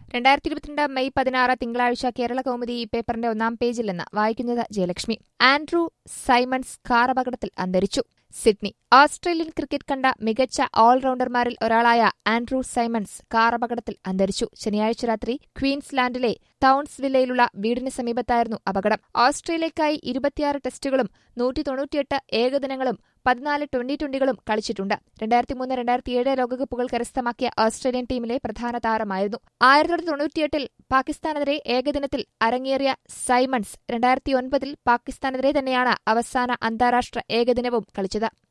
രണ്ടായിരത്തി ഇരുപത്തിരണ്ട് മെയ് പതിനാറ് തിങ്കളാഴ്ച കേരള കൗമുദി ഈ പേപ്പറിന്റെ ഒന്നാം പേജിൽ നിന്ന് വായിക്കുന്നത് ജയലക്ഷ്മി ആൻഡ്രൂ സൈമൺസ് കാർ അപകടത്തിൽ അന്തരിച്ചു സിഡ്നി ഓസ്ട്രേലിയൻ ക്രിക്കറ്റ് കണ്ട മികച്ച ഓൾറൌണ്ടർമാരിൽ ഒരാളായ ആൻഡ്രൂ സൈമൺസ് കാർ അപകടത്തിൽ അന്തരിച്ചു ശനിയാഴ്ച രാത്രി ക്വീൻസ്ലാൻഡിലെ ടൌൺസ് വില്ലയിലുള്ള വീടിന് സമീപത്തായിരുന്നു അപകടം ഓസ്ട്രേലിയയ്ക്കായി ഇരുപത്തിയാറ് ടെസ്റ്റുകളും നൂറ്റി തൊണ്ണൂറ്റിയെട്ട് ഏകദിനങ്ങളും പതിനാല് ട്വന്റി ട്വന്റികളും കളിച്ചിട്ടുണ്ട് രണ്ടായിരത്തി മൂന്ന് രണ്ടായിരത്തിയേഴ് ലോകകപ്പുകൾ കരസ്ഥമാക്കിയ ഓസ്ട്രേലിയൻ ടീമിലെ പ്രധാന താരമായിരുന്നു ആയിരത്തി തൊള്ളായിരത്തി തൊണ്ണൂറ്റിയെട്ടിൽ പാകിസ്ഥാനെതിരെ ഏകദിനത്തിൽ അരങ്ങേറിയ സൈമൺസ് രണ്ടായിരത്തിയൊൻപതിൽ പാകിസ്ഥാനെതിരെ തന്നെയാണ് അവസാന അന്താരാഷ്ട്ര ഏകദിനവും കളിച്ചത്